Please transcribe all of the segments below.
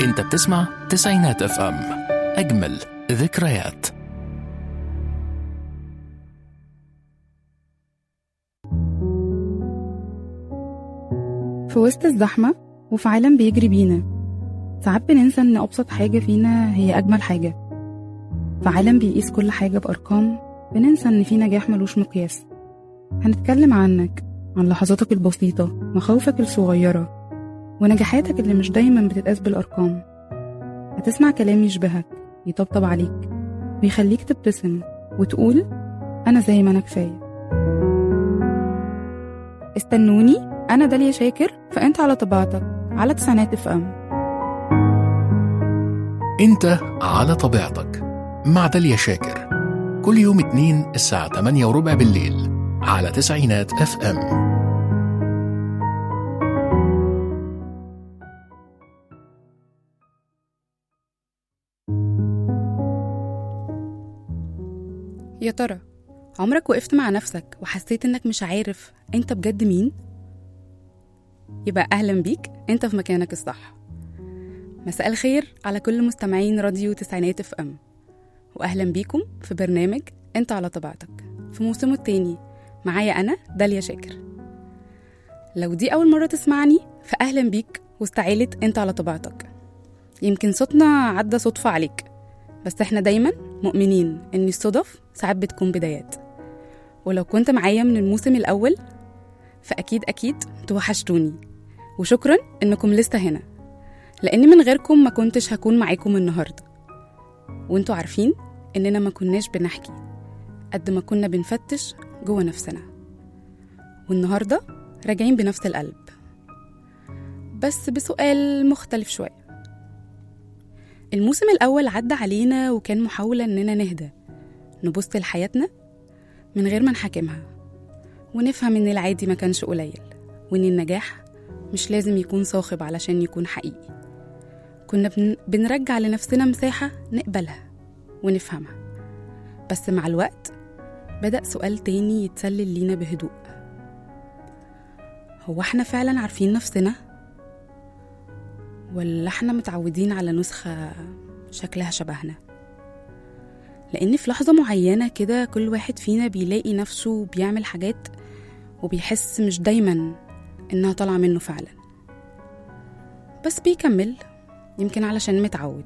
انت بتسمع تسعينات اف ام اجمل ذكريات في وسط الزحمة وفي عالم بيجري بينا ساعات بننسى إن أبسط حاجة فينا هي أجمل حاجة في عالم بيقيس كل حاجة بأرقام بننسى إن في نجاح ملوش مقياس هنتكلم عنك عن لحظاتك البسيطة مخاوفك الصغيرة ونجاحاتك اللي مش دايما بتتقاس بالأرقام هتسمع كلام يشبهك يطبطب عليك ويخليك تبتسم وتقول أنا زي ما أنا كفاية استنوني أنا داليا شاكر فأنت على طبيعتك على تسعينات اف ام انت على طبيعتك مع داليا شاكر كل يوم اتنين الساعة 8 وربع بالليل على تسعينات اف ام يا ترى عمرك وقفت مع نفسك وحسيت انك مش عارف انت بجد مين؟ يبقى اهلا بيك انت في مكانك الصح مساء الخير على كل مستمعين راديو تسعينات اف ام واهلا بيكم في برنامج انت على طبيعتك في موسمه التاني معايا انا داليا شاكر لو دي اول مره تسمعني فاهلا بيك وسط عيله انت على طبيعتك يمكن صوتنا عدى صدفه عليك بس احنا دايما مؤمنين ان الصدف ساعات بتكون بدايات ولو كنت معايا من الموسم الاول فاكيد اكيد توحشتوني وشكرا انكم لسه هنا لان من غيركم ما كنتش هكون معاكم النهارده وانتوا عارفين اننا ما كناش بنحكي قد ما كنا بنفتش جوه نفسنا والنهارده راجعين بنفس القلب بس بسؤال مختلف شويه الموسم الأول عدى علينا وكان محاولة إننا نهدى نبص لحياتنا من غير ما نحاكمها ونفهم إن العادي ما كانش قليل وإن النجاح مش لازم يكون صاخب علشان يكون حقيقي كنا بن... بنرجع لنفسنا مساحة نقبلها ونفهمها بس مع الوقت بدأ سؤال تاني يتسلل لينا بهدوء هو احنا فعلا عارفين نفسنا؟ ولا احنا متعودين على نسخة شكلها شبهنا لأن في لحظة معينة كده كل واحد فينا بيلاقي نفسه بيعمل حاجات وبيحس مش دايما إنها طالعة منه فعلا بس بيكمل يمكن علشان متعود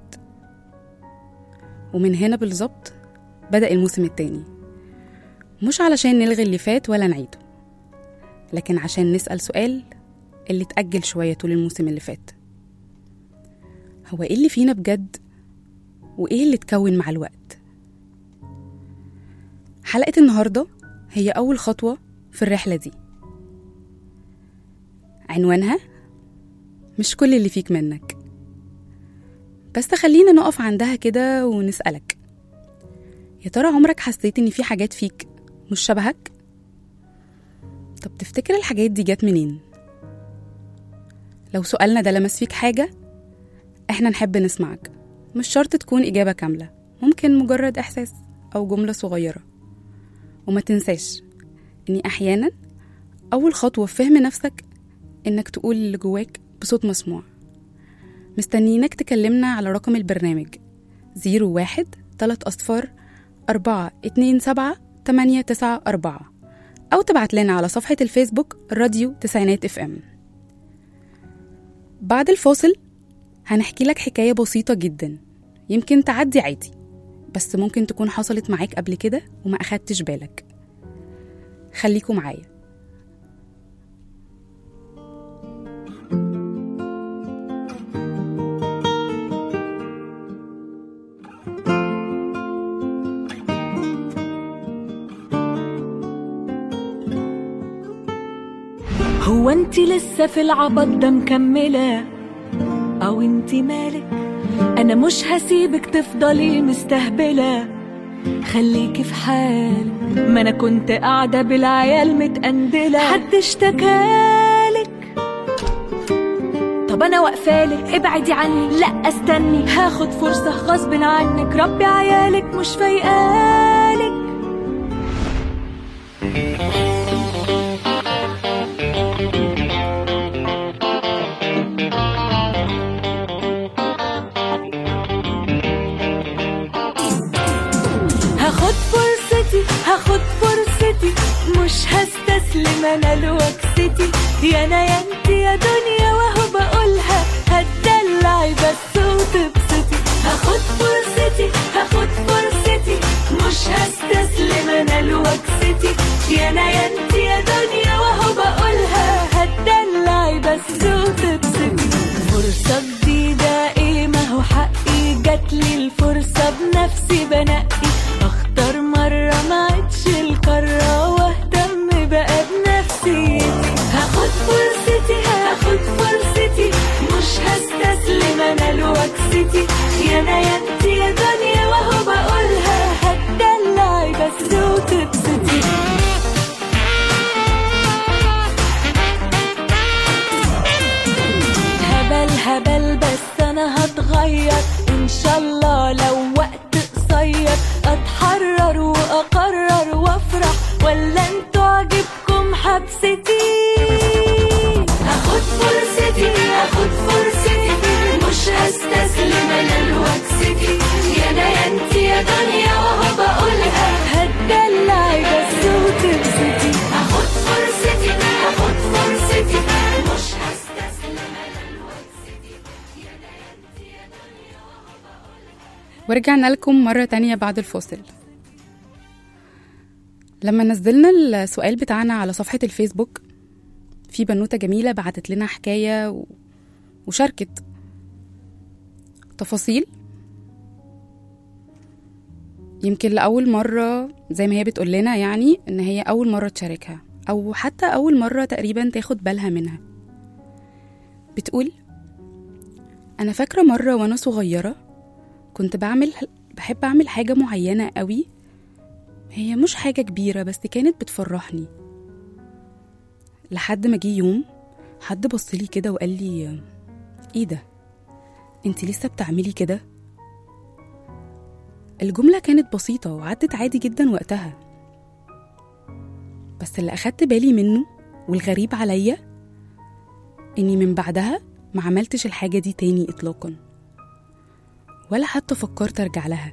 ومن هنا بالظبط بدأ الموسم التاني مش علشان نلغي اللي فات ولا نعيده لكن عشان نسأل سؤال اللي اتأجل شوية طول الموسم اللي فات هو ايه اللي فينا بجد وايه اللي اتكون مع الوقت حلقة النهاردة هي أول خطوة في الرحلة دي عنوانها مش كل اللي فيك منك بس خلينا نقف عندها كده ونسألك يا ترى عمرك حسيت إن في حاجات فيك مش شبهك؟ طب تفتكر الحاجات دي جت منين؟ لو سؤالنا ده لمس فيك حاجة احنا نحب نسمعك مش شرط تكون إجابة كاملة ممكن مجرد إحساس أو جملة صغيرة وما تنساش إني أحيانا أول خطوة في فهم نفسك إنك تقول اللي جواك بصوت مسموع مستنيينك تكلمنا على رقم البرنامج زيرو واحد تلات أصفار أربعة اتنين سبعة تمانية تسعة أربعة أو تبعت لنا على صفحة الفيسبوك راديو تسعينات اف ام بعد الفاصل هنحكي لك حكاية بسيطة جدا يمكن تعدي عادي بس ممكن تكون حصلت معاك قبل كده وما أخدتش بالك خليكوا معايا هو انت لسه في العبط ده مكملة او انت مالك انا مش هسيبك تفضلي مستهبلة خليكي في حالك ما انا كنت قاعدة بالعيال متقندلة حد اشتكالك طب انا واقفالك ابعدي عني لا استني هاخد فرصة غصب عنك ربي عيالك مش فايقالك انا الوكستي يا انا يا انت يا دنيا وهو بقولها هتدلعي بس وتبسطي هاخد فرصتي هاخد فرصتي مش هستسلم انا الوكستي يا انا يا انت يا دنيا وهو بقولها هتدلعي بس وتبسطي فرصة جديدة ايه ما هو حقي جاتلي الفرصة بنفسي بنقي اختار مرة ما عدش القارة واهتم بقى بنفسيتي هاخد فرصتي هاخد فرصتي مش هستسلم انا الوكستي يا انا يا انت يا دنيا وهو بقولها هتدلعي بس وتبسطي هبل هبل بس انا هتغير ان شاء الله لو وقت قصير اتحرر واقرر وافرح ولا انتوا عاجبكم حبستي هاخد فرصتي هاخد فرصتي مش هستسلم انا الوكستي يا انا يا انت يا دنيا وهو بقولها هتدلعي بس وتبسطي هاخد فرصتي هاخد فرصتي مش هستسلم انا الوكستي يا انا يا انت يا دنيا وهو بقولها ورجعنا لكم مرة تانية بعد الفاصل لما نزلنا السؤال بتاعنا على صفحة الفيسبوك في بنوتة جميلة بعتت لنا حكاية و... وشاركت تفاصيل يمكن لأول مرة زي ما هي بتقول لنا يعني إن هي أول مرة تشاركها أو حتى أول مرة تقريبا تاخد بالها منها بتقول أنا فاكرة مرة وأنا صغيرة كنت بعمل بحب أعمل حاجة معينة قوي هي مش حاجة كبيرة بس كانت بتفرحني لحد ما جه يوم حد بصلي كده وقال لي ايه ده انت لسه بتعملي كده الجملة كانت بسيطة وعدت عادي جدا وقتها بس اللي أخدت بالي منه والغريب عليا إني من بعدها ما عملتش الحاجة دي تاني إطلاقا ولا حتى فكرت أرجع لها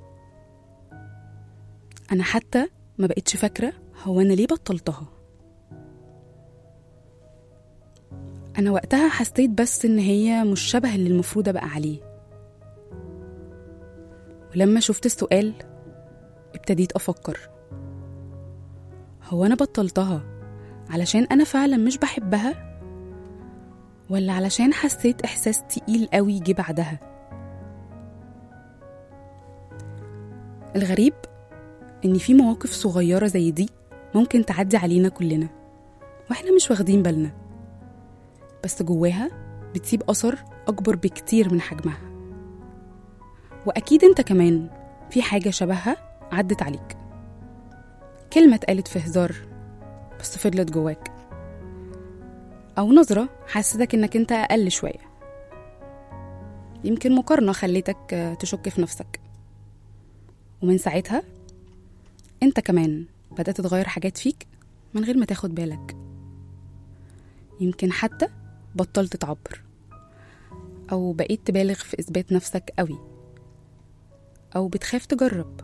أنا حتى ما بقتش فاكرة هو أنا ليه بطلتها أنا وقتها حسيت بس إن هي مش شبه اللي المفروض أبقى عليه ولما شفت السؤال ابتديت أفكر هو أنا بطلتها علشان أنا فعلا مش بحبها ولا علشان حسيت إحساس تقيل قوي جه بعدها الغريب إن في مواقف صغيرة زي دي ممكن تعدي علينا كلنا وإحنا مش واخدين بالنا بس جواها بتسيب أثر أكبر بكتير من حجمها وأكيد أنت كمان في حاجة شبهها عدت عليك كلمة اتقالت في هزار بس فضلت جواك أو نظرة حسيتك إنك أنت أقل شوية يمكن مقارنة خليتك تشك في نفسك ومن ساعتها أنت كمان بدأت تغير حاجات فيك من غير ما تاخد بالك يمكن حتى بطلت تعبر أو بقيت تبالغ في إثبات نفسك قوي أو بتخاف تجرب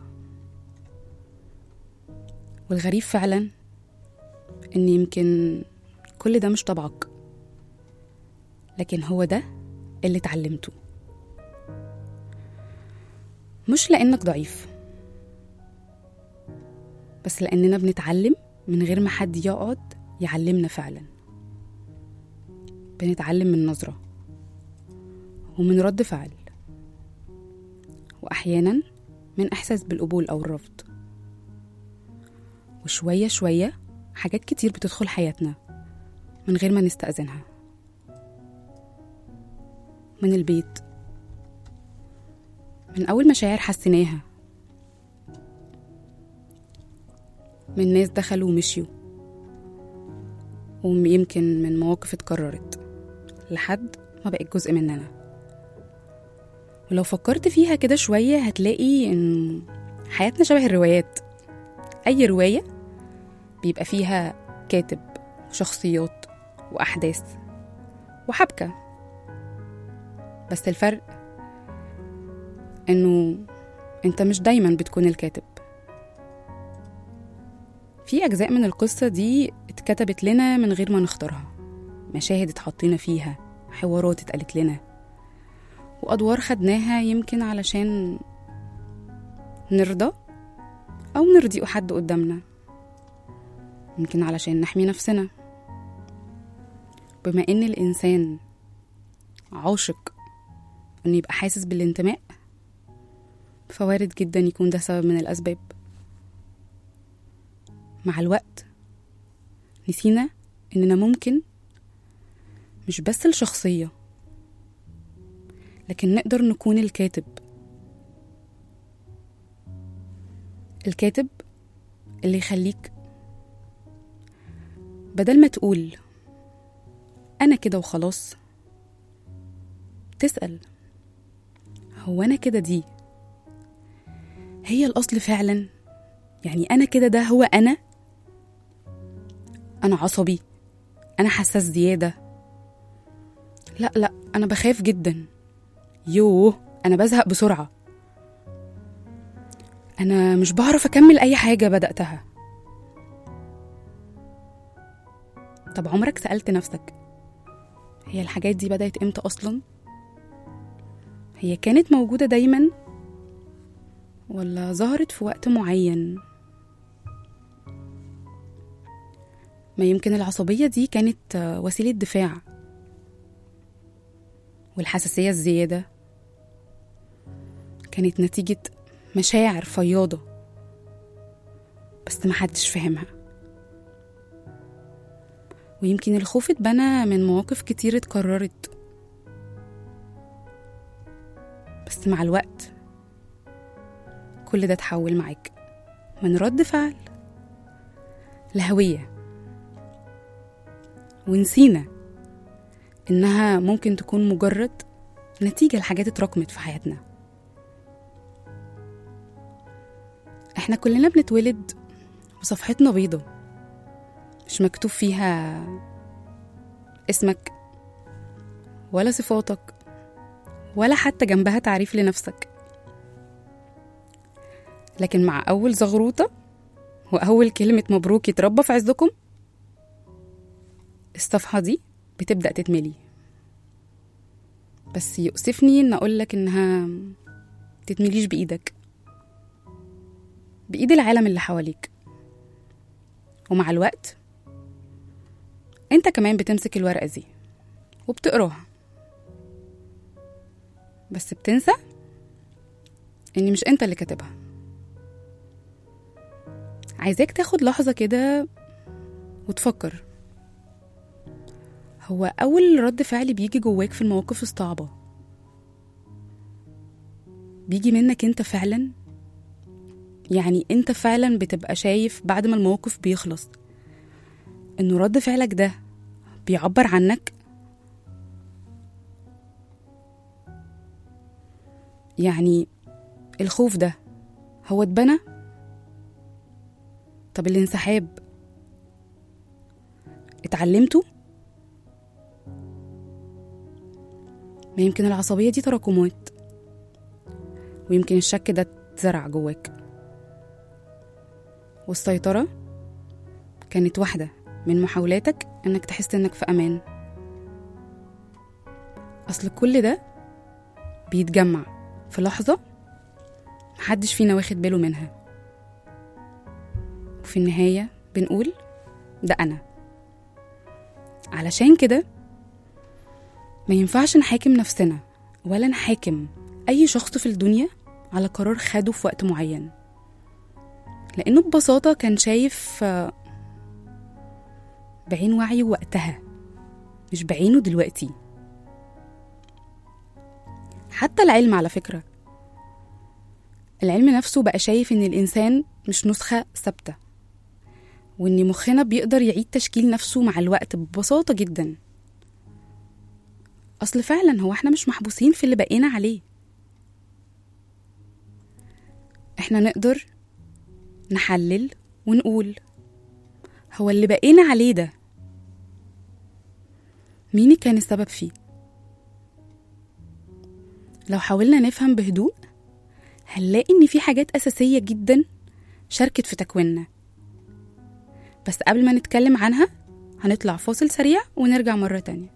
والغريب فعلا إن يمكن كل ده مش طبعك لكن هو ده اللي اتعلمته مش لأنك ضعيف بس لأننا بنتعلم من غير ما حد يقعد يعلمنا فعلا بنتعلم من نظرة ومن رد فعل وأحيانا من إحساس بالقبول أو الرفض وشوية شوية حاجات كتير بتدخل حياتنا من غير ما نستأذنها من البيت من أول مشاعر حسيناها من ناس دخلوا ومشيوا ويمكن من مواقف اتكررت لحد ما بقت جزء مننا ولو فكرت فيها كده شوية هتلاقي إن حياتنا شبه الروايات أي رواية بيبقى فيها كاتب وشخصيات وأحداث وحبكة بس الفرق إنه أنت مش دايما بتكون الكاتب في أجزاء من القصة دي اتكتبت لنا من غير ما نختارها مشاهد اتحطينا فيها حوارات اتقالت لنا وأدوار خدناها يمكن علشان نرضى أو نرضي حد قدامنا يمكن علشان نحمي نفسنا بما إن الإنسان عاشق إنه يبقى حاسس بالانتماء فوارد جدا يكون ده سبب من الأسباب مع الوقت نسينا إننا ممكن مش بس الشخصية لكن نقدر نكون الكاتب الكاتب اللي يخليك بدل ما تقول أنا كده وخلاص تسأل هو أنا كده دي هي الأصل فعلا يعني أنا كده ده هو أنا أنا عصبي أنا حساس زيادة لا لا أنا بخاف جدا يوه أنا بزهق بسرعة أنا مش بعرف أكمل أي حاجة بدأتها طب عمرك سألت نفسك هي الحاجات دي بدأت إمتى أصلا؟ هي كانت موجودة دايما ولا ظهرت في وقت معين ما يمكن العصبية دي كانت وسيلة دفاع والحساسية الزيادة كانت نتيجة مشاعر فياضة بس محدش فهمها ويمكن الخوف اتبنى من مواقف كتير اتكررت بس مع الوقت كل ده اتحول معاك من رد فعل لهوية ونسينا إنها ممكن تكون مجرد نتيجة لحاجات اتراكمت في حياتنا احنا كلنا بنتولد وصفحتنا بيضة مش مكتوب فيها اسمك ولا صفاتك ولا حتى جنبها تعريف لنفسك لكن مع أول زغروطة وأول كلمة مبروك يتربى في عزكم الصفحة دي بتبدأ تتملي بس يؤسفني إن أقولك إنها تتمليش بإيدك بإيد العالم اللي حواليك ومع الوقت انت كمان بتمسك الورقة دي وبتقراها بس بتنسى اني مش انت اللي كاتبها عايزاك تاخد لحظة كده وتفكر هو أول رد فعل بيجي جواك في المواقف الصعبة بيجي منك انت فعلا يعني انت فعلا بتبقى شايف بعد ما الموقف بيخلص انه رد فعلك ده بيعبر عنك يعني الخوف ده هو اتبنى طب الانسحاب اتعلمته ما يمكن العصبية دي تراكمات ويمكن الشك ده اتزرع جواك والسيطرة كانت واحدة من محاولاتك انك تحس انك في امان اصل كل ده بيتجمع في لحظة محدش فينا واخد باله منها وفي النهاية بنقول ده أنا علشان كده ما ينفعش نحاكم نفسنا ولا نحاكم أي شخص في الدنيا على قرار خده في وقت معين لأنه ببساطة كان شايف بعين وعيه وقتها مش بعينه دلوقتي حتى العلم على فكرة العلم نفسه بقى شايف إن الإنسان مش نسخة ثابتة وإن مخنا بيقدر يعيد تشكيل نفسه مع الوقت ببساطة جدا أصل فعلا هو احنا مش محبوسين في اللي بقينا عليه احنا نقدر نحلل ونقول هو اللي بقينا عليه ده مين كان السبب فيه لو حاولنا نفهم بهدوء هنلاقي ان في حاجات اساسيه جدا شاركت في تكويننا بس قبل ما نتكلم عنها هنطلع فاصل سريع ونرجع مرة تانية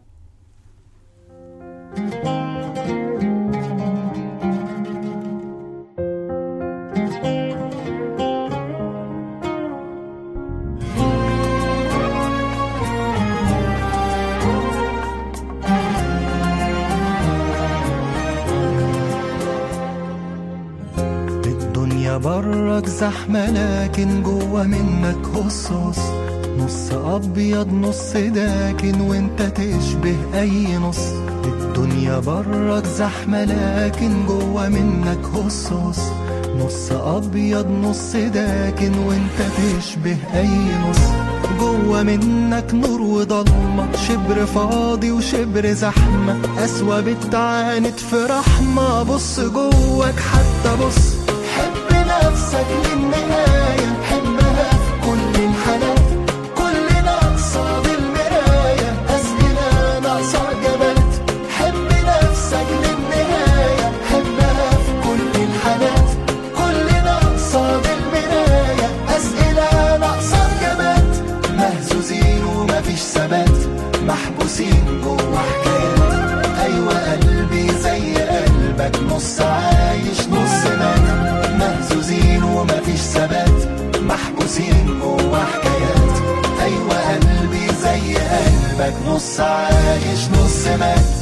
الدنيا برك زحمة لكن جوا منك هصوص نص أبيض نص داكن وانت تشبه أي نص الدنيا برك زحمة لكن جوا منك هصوص نص أبيض نص داكن وانت تشبه أي نص جوا منك نور وضلمة شبر فاضي وشبر زحمة أسوأ بتعاند في رحمة بص جواك حتى بص حب نفسك للنهاية حبها في كل الحالات كلنا قصاد المراية أسئلة ناقصة إجابات حب نفسك للنهاية حبها في كل الحالات كلنا قصاد المراية أسئلة ناقصة إجابات مهزوزين ومفيش ثبات محبوسين جوا حكايات أيوة قلبي زي قلبك نص عايش نص مات مهزوزين ومفيش ثبات محبوسين جوا حكايات أيوة قلبي زي قلبك نص عايش نص مات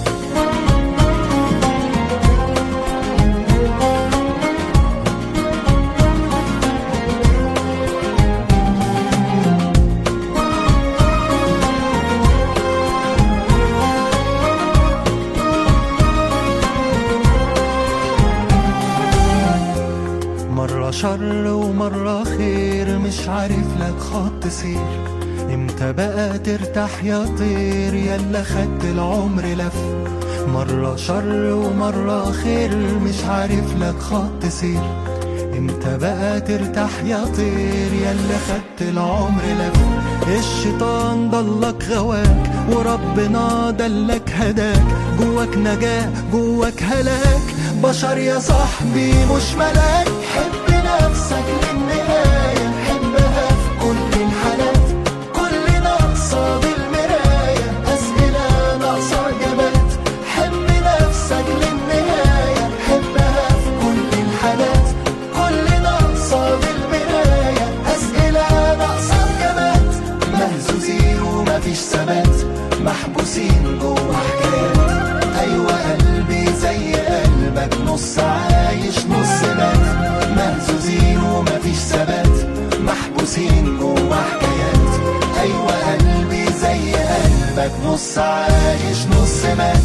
مرة شر ومرة خير مش عارف لك خط سير امتى بقى ترتاح يا طير يلا خدت العمر لف مرة شر ومرة خير مش عارف لك خط سير امتى بقى ترتاح يا طير يلا خدت العمر لف الشيطان ضلك غواك وربنا دلك هداك جواك نجاة جواك هلاك بشر يا صاحبي مش ملاك حب نفسك للنهاية حبها في كل الحالات كلنا قصاد المراية أسئلة ناقصة إجابات حب نفسك للنهاية حبها في كل الحالات كلنا قصاد المراية أسئلة ناقصة إجابات مهزوزين ومفيش ثبات محبوسين جوا حكايات أيوة قلبي زي قلبك نص عايش نص مات مهزوزين ومفيش ثبات محبوسين جوا حكايات أيوة قلبي زي قلبك نص عايش نص مات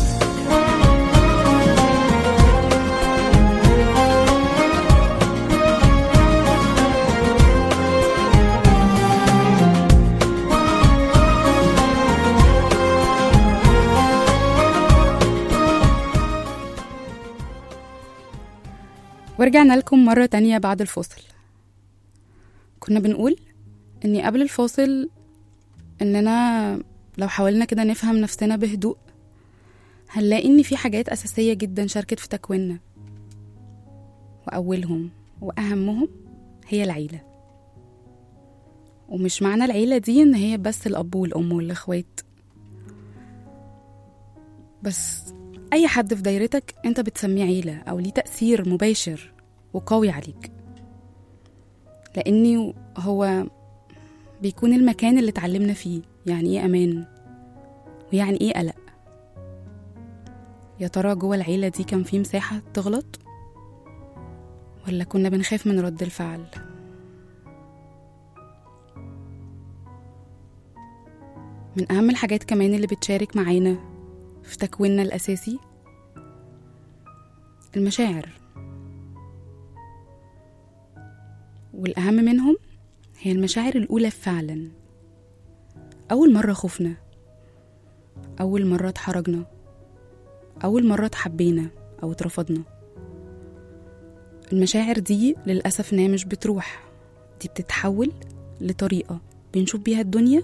ورجعنا لكم مرة تانية بعد الفاصل كنا بنقول اني قبل الفاصل اننا لو حاولنا كده نفهم نفسنا بهدوء هنلاقي ان في حاجات اساسية جدا شاركت في تكويننا واولهم واهمهم هي العيلة ومش معنى العيلة دي ان هي بس الاب والام والاخوات بس أي حد في دايرتك أنت بتسميه عيلة أو ليه تأثير مباشر وقوي عليك لأني هو بيكون المكان اللي اتعلمنا فيه يعني إيه أمان ويعني إيه قلق يا ترى جوه العيلة دي كان في مساحة تغلط ولا كنا بنخاف من رد الفعل من أهم الحاجات كمان اللي بتشارك معانا في تكويننا الأساسي المشاعر والأهم منهم هي المشاعر الأولى فعلا أول مرة خفنا أول مرة اتحرجنا أول مرة اتحبينا أو اترفضنا المشاعر دي للأسف إنها مش بتروح دي بتتحول لطريقة بنشوف بيها الدنيا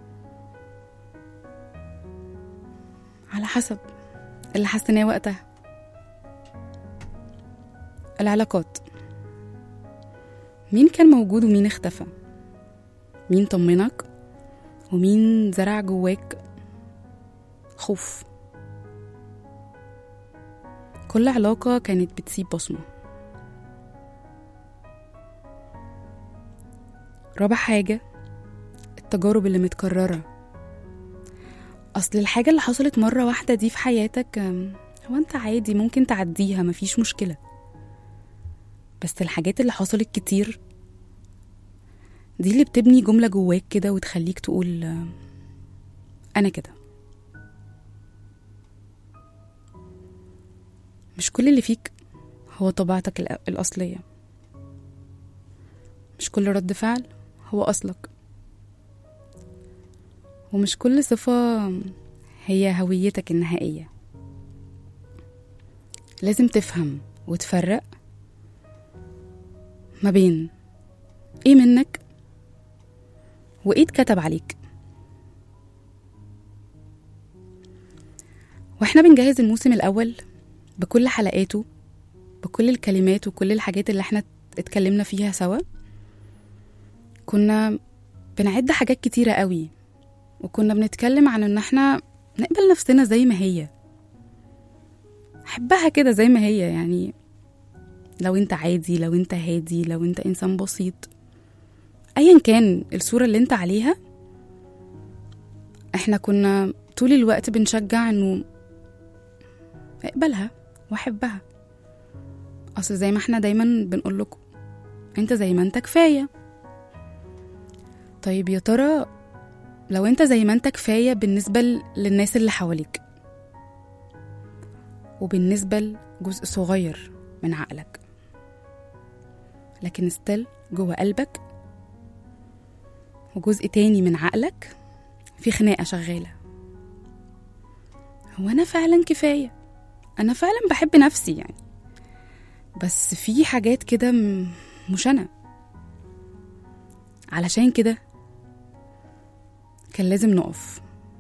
على حسب اللي حسيناه وقتها العلاقات مين كان موجود ومين اختفى مين طمنك ومين زرع جواك خوف كل علاقة كانت بتسيب بصمة رابع حاجة التجارب اللي متكررة أصل الحاجة اللي حصلت مرة واحدة دي في حياتك أم، هو أنت عادي ممكن تعديها مفيش مشكلة بس الحاجات اللي حصلت كتير دي اللي بتبني جملة جواك كده وتخليك تقول أم، أنا كده مش كل اللي فيك هو طبيعتك الأ- الأصلية مش كل رد فعل هو أصلك ومش كل صفة هي هويتك النهائية لازم تفهم وتفرق ما بين ايه منك وايه اتكتب عليك واحنا بنجهز الموسم الأول بكل حلقاته بكل الكلمات وكل الحاجات اللي احنا اتكلمنا فيها سوا كنا بنعد حاجات كتيرة قوي وكنا بنتكلم عن ان احنا نقبل نفسنا زي ما هي حبها كده زي ما هي يعني لو انت عادي لو انت هادي لو انت انسان بسيط ايا كان الصورة اللي انت عليها احنا كنا طول الوقت بنشجع انه اقبلها واحبها اصل زي ما احنا دايما بنقول لكم انت زي ما انت كفايه طيب يا ترى لو انت زي ما انت كفايه بالنسبه ل- للناس اللي حواليك وبالنسبه لجزء صغير من عقلك لكن ستيل جوه قلبك وجزء تاني من عقلك في خناقه شغاله هو انا فعلا كفايه انا فعلا بحب نفسي يعني بس في حاجات كده م- مش انا علشان كده كان لازم نقف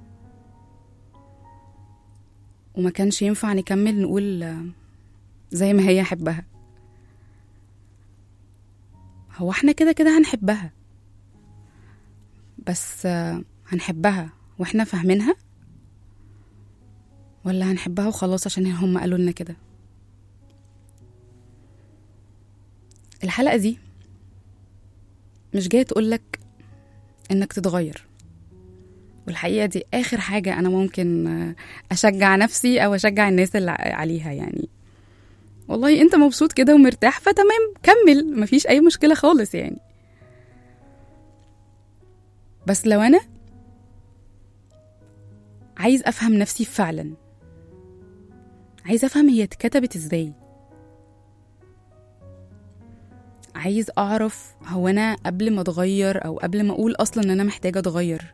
وما كانش ينفع نكمل نقول آه، زي ما هي حبها هو احنا كده كده هنحبها بس آه، هنحبها واحنا فاهمينها ولا هنحبها وخلاص عشان هم قالوا لنا كده الحلقة دي مش جاية تقولك انك تتغير والحقيقة دي آخر حاجة أنا ممكن آه، أشجع نفسي أو أشجع الناس اللي ع- عليها يعني والله أنت مبسوط كده ومرتاح فتمام كمل مفيش أي مشكلة خالص يعني بس لو أنا عايز أفهم نفسي فعلا عايز أفهم هي اتكتبت إزاي عايز أعرف هو أنا قبل ما أتغير أو قبل ما أقول أصلا إن أنا محتاجة أتغير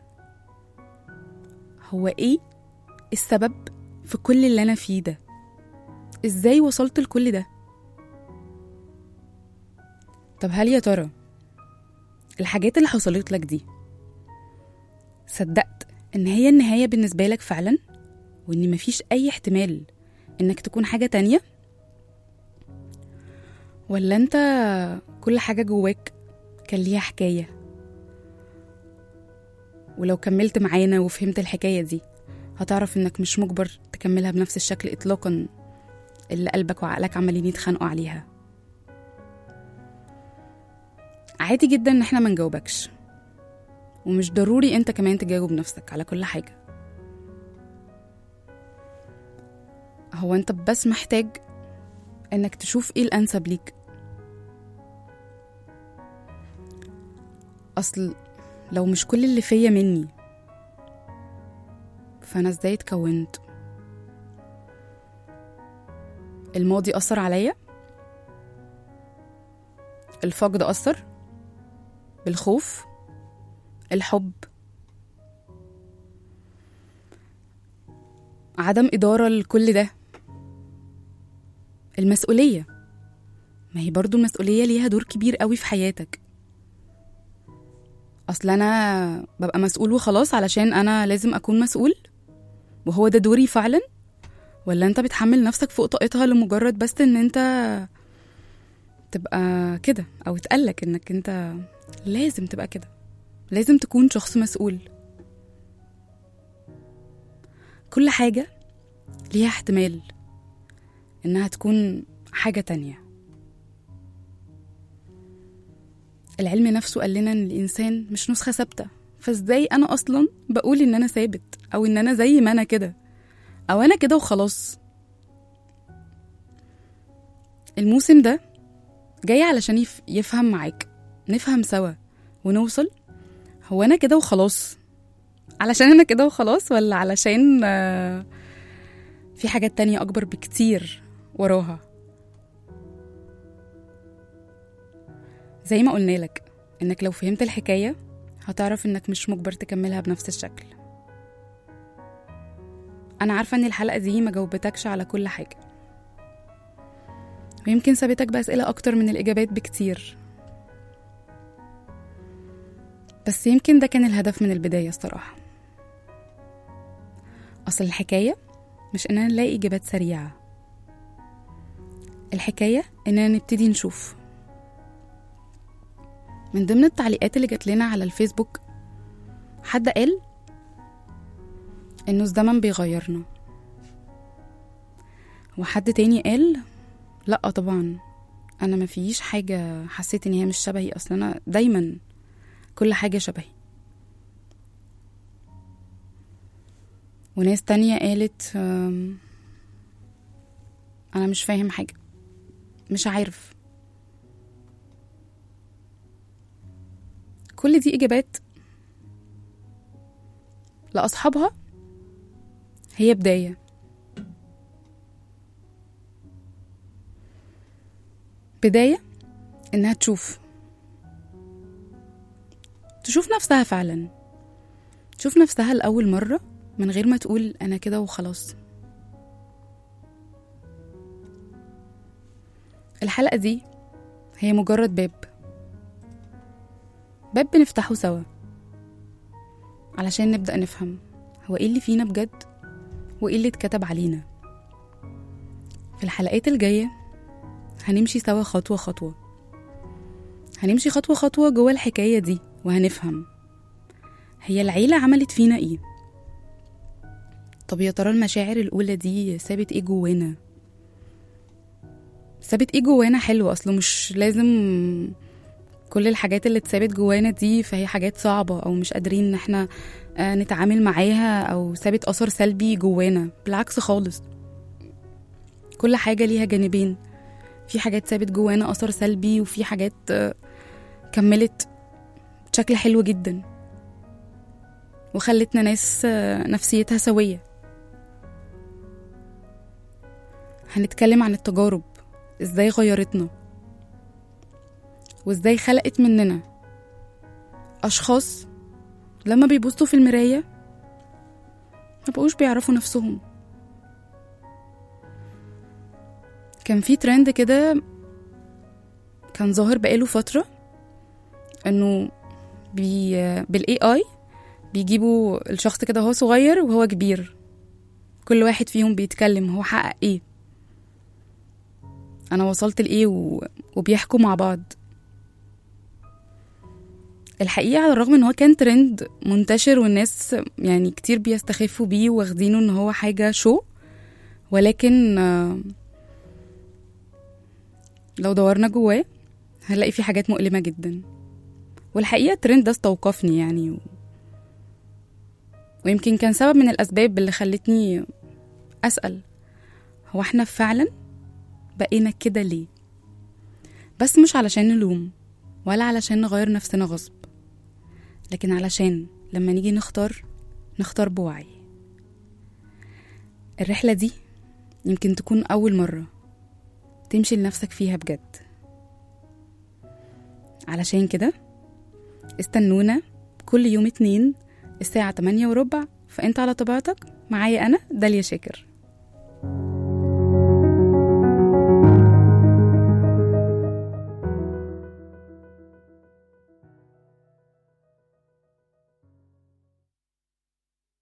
هو ايه السبب في كل اللي انا فيه ده ازاي وصلت لكل ده طب هل يا ترى الحاجات اللي حصلت لك دي صدقت ان هي النهايه بالنسبه لك فعلا وان مفيش اي احتمال انك تكون حاجه تانية ولا انت كل حاجه جواك كان ليها حكايه ولو كملت معانا وفهمت الحكاية دي هتعرف انك مش مجبر تكملها بنفس الشكل اطلاقا اللي قلبك وعقلك عمالين يتخانقوا عليها عادي جدا ان احنا ما نجاوبكش ومش ضروري انت كمان تجاوب نفسك على كل حاجة هو انت بس محتاج انك تشوف ايه الانسب ليك اصل لو مش كل اللي فيا مني فانا ازاي اتكونت الماضي اثر عليا الفقد اثر بالخوف الحب عدم اداره لكل ده المسؤوليه ما هي برضو المسؤوليه ليها دور كبير قوي في حياتك اصل انا ببقى مسؤول وخلاص علشان انا لازم اكون مسؤول وهو ده دوري فعلا ولا انت بتحمل نفسك فوق طاقتها لمجرد بس ان انت تبقى كده او تقلك انك انت لازم تبقى كده لازم تكون شخص مسؤول كل حاجة ليها احتمال إنها تكون حاجة تانية العلم نفسه قال لنا إن الإنسان مش نسخة ثابتة فإزاي أنا أصلا بقول إن أنا ثابت أو إن أنا زي ما أنا كده أو أنا كده وخلاص الموسم ده جاي علشان يف- يفهم معاك نفهم سوا ونوصل هو أنا كده وخلاص علشان أنا كده وخلاص ولا علشان آه، في حاجات تانية أكبر بكتير وراها زي ما قلنا لك إنك لو فهمت الحكاية هتعرف إنك مش مجبر تكملها بنفس الشكل أنا عارفة إن الحلقة دي ما جاوبتكش على كل حاجة ويمكن سابتك بأسئلة أكتر من الإجابات بكتير بس يمكن ده كان الهدف من البداية الصراحة أصل الحكاية مش إننا نلاقي إجابات سريعة الحكاية إننا نبتدي نشوف من ضمن التعليقات اللي جات لنا على الفيسبوك حد قال إنه الزمن بيغيرنا وحد تاني قال لأ طبعا أنا ما فيش حاجة حسيت إن هي مش شبهي أصلا أنا دايما كل حاجة شبهي وناس تانية قالت أم، أنا مش فاهم حاجة مش عارف كل دي إجابات لأصحابها هي بداية بداية إنها تشوف تشوف نفسها فعلا تشوف نفسها لأول مرة من غير ما تقول أنا كده وخلاص الحلقة دي هي مجرد باب باب بنفتحه سوا علشان نبدأ نفهم هو ايه اللي فينا بجد وايه اللي اتكتب علينا في الحلقات الجاية هنمشي سوا خطوة خطوة هنمشي خطوة خطوة جوه الحكاية دي وهنفهم هي العيلة عملت فينا ايه طب يا ترى المشاعر الأولى دي سابت ايه جوانا سابت ايه جوانا حلو اصله مش لازم كل الحاجات اللي اتثابت جوانا دي فهي حاجات صعبة أو مش قادرين إن احنا آه، نتعامل معاها أو سابت أثر سلبي جوانا بالعكس خالص كل حاجة ليها جانبين في حاجات سابت جوانا أثر سلبي وفي حاجات آه، كملت بشكل حلو جدا وخلتنا ناس آه، نفسيتها سوية هنتكلم عن التجارب ازاي غيرتنا وازاي خلقت مننا اشخاص لما بيبصوا في المرايه ما بقوش بيعرفوا نفسهم كان في ترند كده كان ظاهر بقاله فتره انه بي بالاي اي بيجيبوا الشخص كده هو صغير وهو كبير كل واحد فيهم بيتكلم هو حقق ايه انا وصلت لايه و... وبيحكوا مع بعض الحقيقة على الرغم ان هو كان ترند منتشر والناس يعني كتير بيستخفوا بيه واخدينه ان هو حاجة شو ولكن آه، لو دورنا جواه هنلاقي فيه حاجات مؤلمة جدا والحقيقة الترند ده استوقفني يعني و... ويمكن كان سبب من الأسباب اللي خلتني أسأل هو احنا فعلا بقينا كده ليه بس مش علشان نلوم ولا علشان نغير نفسنا غصب لكن علشان لما نيجي نختار نختار بوعي الرحلة دي يمكن تكون أول مرة تمشي لنفسك فيها بجد علشان كده استنونا كل يوم اتنين الساعة 8 وربع فانت على طبيعتك معايا أنا داليا شاكر